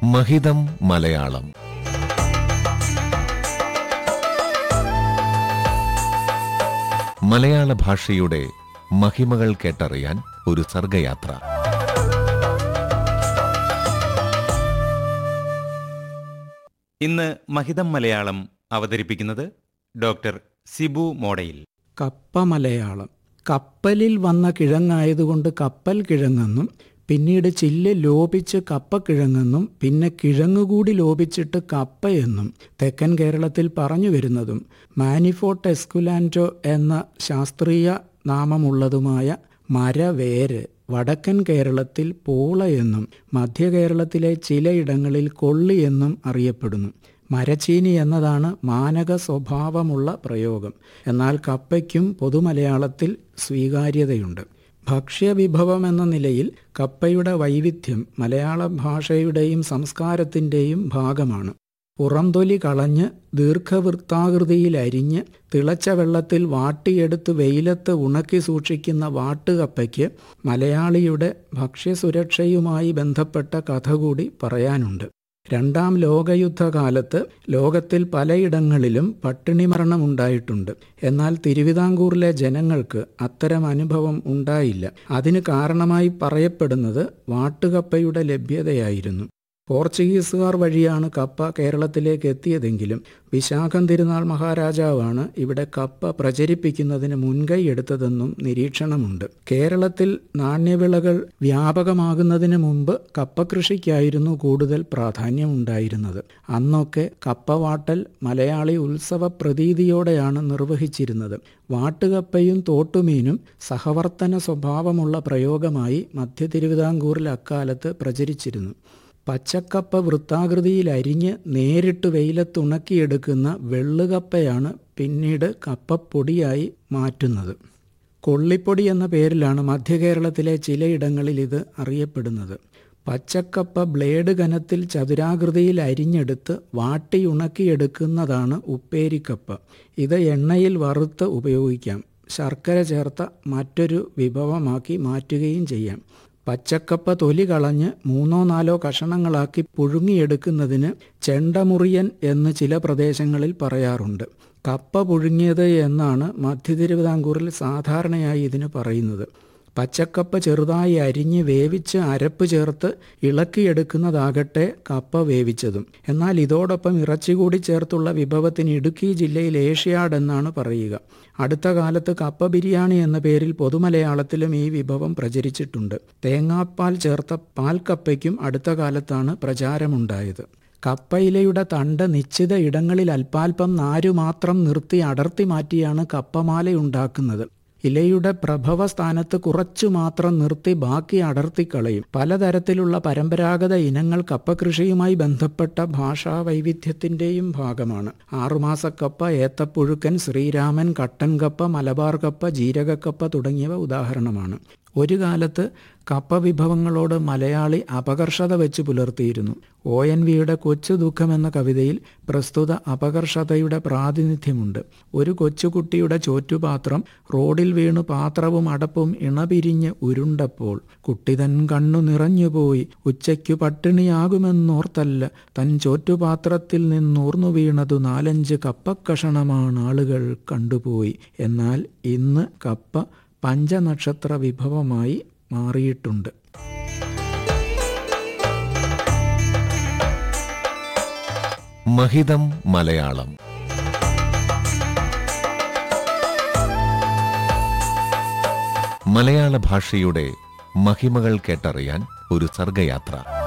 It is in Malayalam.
മഹിതം മലയാളം മലയാള ഭാഷയുടെ മഹിമകൾ കേട്ടറിയാൻ ഒരു സർഗയാത്ര ഇന്ന് മഹിതം മലയാളം അവതരിപ്പിക്കുന്നത് ഡോക്ടർ സിബു മോഡയിൽ കപ്പ മലയാളം കപ്പലിൽ വന്ന കിഴങ്ങായതുകൊണ്ട് കപ്പൽ കിഴങ്ങെന്നും പിന്നീട് ചില്ല് ലോപിച്ച് കപ്പക്കിഴങ്ങെന്നും പിന്നെ കിഴങ്ങുകൂടി ലോപിച്ചിട്ട് കപ്പയെന്നും തെക്കൻ കേരളത്തിൽ പറഞ്ഞു വരുന്നതും മാനിഫോട്ട് എസ്കുലാൻറ്റോ എന്ന ശാസ്ത്രീയ നാമമുള്ളതുമായ മരവേര് വടക്കൻ കേരളത്തിൽ പൂള എന്നും മധ്യ കേരളത്തിലെ ചിലയിടങ്ങളിൽ കൊള്ളി എന്നും അറിയപ്പെടുന്നു മരച്ചീനി എന്നതാണ് മാനക സ്വഭാവമുള്ള പ്രയോഗം എന്നാൽ കപ്പയ്ക്കും പൊതുമലയാളത്തിൽ സ്വീകാര്യതയുണ്ട് ഭക്ഷ്യവിഭവം എന്ന നിലയിൽ കപ്പയുടെ വൈവിധ്യം മലയാള ഭാഷയുടെയും സംസ്കാരത്തിൻ്റെയും ഭാഗമാണ് പുറംതൊലി കളഞ്ഞ് ദീർഘവൃത്താകൃതിയിൽ അരിഞ്ഞ് തിളച്ച വെള്ളത്തിൽ വാട്ടിയെടുത്ത് വെയിലത്ത് ഉണക്കി സൂക്ഷിക്കുന്ന വാട്ടുകപ്പയ്ക്ക് മലയാളിയുടെ ഭക്ഷ്യസുരക്ഷയുമായി ബന്ധപ്പെട്ട കഥ കൂടി പറയാനുണ്ട് രണ്ടാം ലോകയുദ്ധകാലത്ത് ലോകത്തിൽ പലയിടങ്ങളിലും പട്ടിണി മരണമുണ്ടായിട്ടുണ്ട് എന്നാൽ തിരുവിതാംകൂറിലെ ജനങ്ങൾക്ക് അത്തരം അനുഭവം ഉണ്ടായില്ല അതിന് കാരണമായി പറയപ്പെടുന്നത് വാട്ടുകപ്പയുടെ ലഭ്യതയായിരുന്നു പോർച്ചുഗീസുകാർ വഴിയാണ് കപ്പ കേരളത്തിലേക്ക് എത്തിയതെങ്കിലും വിശാഖം തിരുനാൾ മഹാരാജാവാണ് ഇവിടെ കപ്പ പ്രചരിപ്പിക്കുന്നതിന് മുൻകൈ എടുത്തതെന്നും നിരീക്ഷണമുണ്ട് കേരളത്തിൽ നാണ്യവിളകൾ വ്യാപകമാകുന്നതിന് മുമ്പ് കപ്പ കൃഷിക്കായിരുന്നു കൂടുതൽ പ്രാധാന്യമുണ്ടായിരുന്നത് അന്നൊക്കെ കപ്പവാട്ടൽ മലയാളി ഉത്സവ പ്രതീതിയോടെയാണ് നിർവഹിച്ചിരുന്നത് വാട്ടുകപ്പയും തോട്ടുമീനും സഹവർത്തന സ്വഭാവമുള്ള പ്രയോഗമായി മധ്യ തിരുവിതാംകൂറിൽ അക്കാലത്ത് പ്രചരിച്ചിരുന്നു പച്ചക്കപ്പ വൃത്താകൃതിയിൽ അരിഞ്ഞ് നേരിട്ട് വെയിലത്തുണക്കിയെടുക്കുന്ന വെള്ളുകപ്പയാണ് പിന്നീട് കപ്പപ്പൊടിയായി മാറ്റുന്നത് കൊള്ളിപ്പൊടി എന്ന പേരിലാണ് മധ്യകേരളത്തിലെ ചിലയിടങ്ങളിൽ ഇത് അറിയപ്പെടുന്നത് പച്ചക്കപ്പ ബ്ലേഡ് കനത്തിൽ ചതുരാകൃതിയിൽ അരിഞ്ഞെടുത്ത് വാട്ടിയുണക്കിയെടുക്കുന്നതാണ് ഉപ്പേരിക്കപ്പ ഇത് എണ്ണയിൽ വറുത്ത് ഉപയോഗിക്കാം ശർക്കര ചേർത്ത മറ്റൊരു വിഭവമാക്കി മാറ്റുകയും ചെയ്യാം പച്ചക്കപ്പ തൊലി കളഞ്ഞ് മൂന്നോ നാലോ കഷണങ്ങളാക്കി പുഴുങ്ങിയെടുക്കുന്നതിന് ചെണ്ടമുറിയൻ എന്ന് ചില പ്രദേശങ്ങളിൽ പറയാറുണ്ട് കപ്പ പുഴുങ്ങിയത് എന്നാണ് മധ്യ തിരുവിതാംകൂറിൽ സാധാരണയായി ഇതിന് പറയുന്നത് പച്ചക്കപ്പ ചെറുതായി അരിഞ്ഞ് വേവിച്ച് അരപ്പ് ചേർത്ത് ഇളക്കിയെടുക്കുന്നതാകട്ടെ കപ്പ വേവിച്ചതും എന്നാൽ ഇതോടൊപ്പം ഇറച്ചി കൂടി ചേർത്തുള്ള വിഭവത്തിന് ഇടുക്കി ജില്ലയിൽ ഏഷ്യാഡ് എന്നാണ് പറയുക അടുത്ത കാലത്ത് കപ്പ ബിരിയാണി എന്ന പേരിൽ പൊതുമലയാളത്തിലും ഈ വിഭവം പ്രചരിച്ചിട്ടുണ്ട് തേങ്ങാപ്പാൽ ചേർത്ത പാൽക്കപ്പയ്ക്കും അടുത്ത കാലത്താണ് പ്രചാരമുണ്ടായത് കപ്പയിലയുടെ തണ്ട് നിശ്ചിത ഇടങ്ങളിൽ അല്പാൽപം നാരു മാത്രം നിർത്തി അടർത്തി മാറ്റിയാണ് കപ്പമാലയുണ്ടാക്കുന്നത് ഇലയുടെ പ്രഭവ സ്ഥാനത്ത് കുറച്ചു മാത്രം നിർത്തി ബാക്കി അടർത്തിക്കളയും പലതരത്തിലുള്ള പരമ്പരാഗത ഇനങ്ങൾ കപ്പകൃഷിയുമായി ബന്ധപ്പെട്ട ഭാഷാ വൈവിധ്യത്തിൻ്റെയും ഭാഗമാണ് ആറുമാസക്കപ്പ ഏത്തപ്പുഴുക്കൻ ശ്രീരാമൻ കട്ടൻ കപ്പ മലബാർ കപ്പ ജീരകക്കപ്പ തുടങ്ങിയവ ഉദാഹരണമാണ് ഒരു കാലത്ത് കപ്പ വിഭവങ്ങളോട് മലയാളി അപകർഷത വെച്ച് പുലർത്തിയിരുന്നു ഒ എൻ വിയുടെ കൊച്ചു ദുഃഖം എന്ന കവിതയിൽ പ്രസ്തുത അപകർഷതയുടെ പ്രാതിനിധ്യമുണ്ട് ഒരു കൊച്ചുകുട്ടിയുടെ ചോറ്റുപാത്രം റോഡിൽ വീണു പാത്രവും അടപ്പും ഇണപിരിഞ്ഞ് ഉരുണ്ടപ്പോൾ കുട്ടിതൻ കണ്ണു നിറഞ്ഞുപോയി ഉച്ചയ്ക്കു പട്ടിണിയാകുമെന്നോർത്തല്ല തൻ ചോറ്റുപാത്രത്തിൽ നിന്നൂർന്നു വീണതു നാലഞ്ച് കപ്പക്കഷണമാണ് ആളുകൾ കണ്ടുപോയി എന്നാൽ ഇന്ന് കപ്പ പഞ്ചനക്ഷത്ര വിഭവമായി മാറിയിട്ടുണ്ട് മഹിതം മലയാളം മലയാള ഭാഷയുടെ മഹിമകൾ കേട്ടറിയാൻ ഒരു സർഗയാത്ര